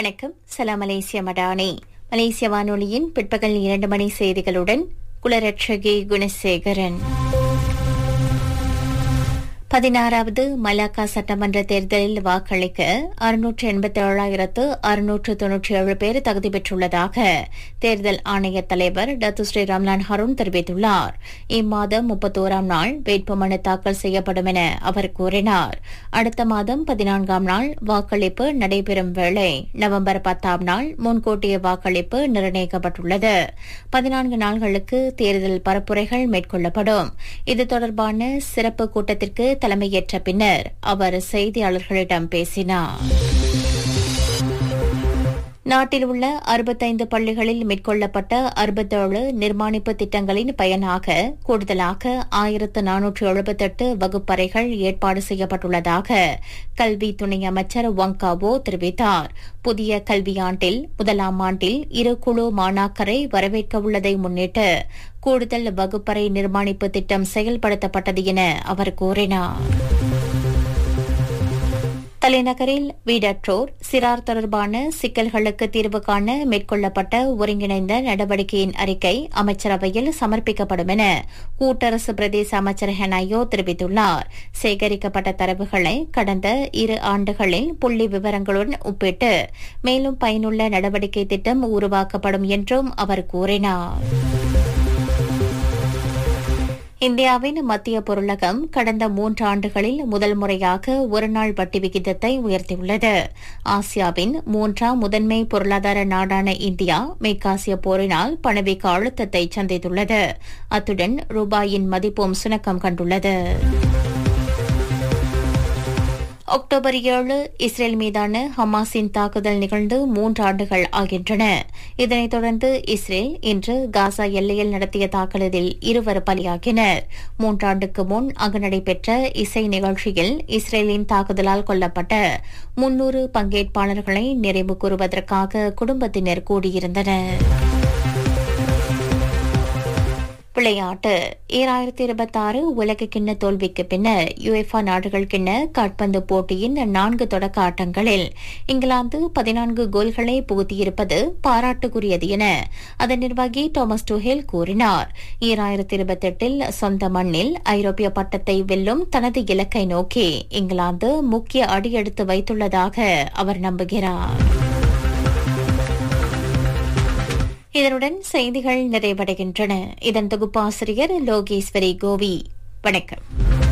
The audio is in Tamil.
வணக்கம் சலாம் மலேசிய மடானி மலேசிய வானொலியின் பிற்பகல் இரண்டு மணி செய்திகளுடன் குலரட்சகி குணசேகரன் பதினாறாவது மலாக்கா சட்டமன்ற தேர்தலில் வாக்களிக்க அறுநூற்று எண்பத்தி ஏழாயிரத்து அறுநூற்று தொன்னூற்றி ஏழு பேர் தகுதி பெற்றுள்ளதாக தேர்தல் ஆணைய தலைவர் டத்து ஸ்ரீ ரம்லான் ஹருண் தெரிவித்துள்ளார் இம்மாதம் முப்பத்தோராம் நாள் வேட்புமனு தாக்கல் செய்யப்படும் என அவர் கூறினார் அடுத்த மாதம் பதினான்காம் நாள் வாக்களிப்பு நடைபெறும் வேளை நவம்பர் பத்தாம் நாள் முன்கூட்டிய வாக்களிப்பு நிர்ணயிக்கப்பட்டுள்ளது பதினான்கு நாள்களுக்கு தேர்தல் பரப்புரைகள் மேற்கொள்ளப்படும் இது தொடர்பான சிறப்பு கூட்டத்திற்கு தலைமையேற்ற பின்னர் அவர் செய்தியாளர்களிடம் பேசினார் நாட்டில் உள்ள அறுபத்தைந்து பள்ளிகளில் மேற்கொள்ளப்பட்ட அறுபத்தேழு நிர்மாணிப்பு திட்டங்களின் பயனாக கூடுதலாக ஆயிரத்து நானூற்று எழுபத்தெட்டு வகுப்பறைகள் ஏற்பாடு செய்யப்பட்டுள்ளதாக கல்வி துணை அமைச்சர் வங்காவோ தெரிவித்தார் புதிய கல்வியாண்டில் முதலாம் ஆண்டில் இரு குழு மாணாக்கரை வரவேற்க உள்ளதை முன்னிட்டு கூடுதல் வகுப்பறை நிர்மாணிப்பு திட்டம் செயல்படுத்தப்பட்டது என அவர் கூறினார் தலைநகரில் வீடற்றோர் சிறார் தொடர்பான சிக்கல்களுக்கு தீர்வு காண மேற்கொள்ளப்பட்ட ஒருங்கிணைந்த நடவடிக்கையின் அறிக்கை அமைச்சரவையில் சமர்ப்பிக்கப்படும் என கூட்டரசு பிரதேச அமைச்சர் ஹெனாயோ தெரிவித்துள்ளார் சேகரிக்கப்பட்ட தரவுகளை கடந்த இரு ஆண்டுகளில் புள்ளி விவரங்களுடன் ஒப்பிட்டு மேலும் பயனுள்ள நடவடிக்கை திட்டம் உருவாக்கப்படும் என்றும் அவர் கூறினார் இந்தியாவின் மத்திய பொருளகம் கடந்த மூன்று ஆண்டுகளில் முதல் முறையாக ஒருநாள் வட்டி விகிதத்தை உயர்த்தியுள்ளது ஆசியாவின் மூன்றாம் முதன்மை பொருளாதார நாடான இந்தியா மேற்காசிய போரினால் பணவீக்க அழுத்தத்தை சந்தித்துள்ளது அத்துடன் ரூபாயின் மதிப்பும் சுணக்கம் கண்டுள்ளது அக்டோபர் ஏழு இஸ்ரேல் மீதான ஹமாஸின் தாக்குதல் நிகழ்ந்து மூன்று ஆண்டுகள் ஆகின்றன இதனைத் தொடர்ந்து இஸ்ரேல் இன்று காசா எல்லையில் நடத்திய தாக்குதலில் இருவர் பலியாகினர் மூன்றாண்டுக்கு முன் அங்கு நடைபெற்ற இசை நிகழ்ச்சியில் இஸ்ரேலின் தாக்குதலால் கொல்லப்பட்ட முன்னூறு பங்கேற்பாளர்களை நிறைவு கூறுவதற்காக குடும்பத்தினர் கூடியிருந்தனர் விளையாட்டு ஈராயிரத்தி இருபத்தி ஆறு உலக கிண்ண தோல்விக்கு பின்னர் யுஎஃபா நாடுகள் கிண்ண காட்பந்து போட்டியின் நான்கு தொடக்க ஆட்டங்களில் இங்கிலாந்து பதினான்கு கோல்களை புகுத்தியிருப்பது பாராட்டுக்குரியது என அதன் நிர்வாகி தாமஸ் டுஹேல் கூறினார் ஈராயிரத்தி இருபத்தி எட்டில் சொந்த மண்ணில் ஐரோப்பிய பட்டத்தை வெல்லும் தனது இலக்கை நோக்கி இங்கிலாந்து முக்கிய அடியெடுத்து வைத்துள்ளதாக அவர் நம்புகிறார் இதனுடன் செய்திகள் நிறைவடைகின்றன இதன் தொகுப்பாசிரியர் லோகேஸ்வரி கோவி வணக்கம்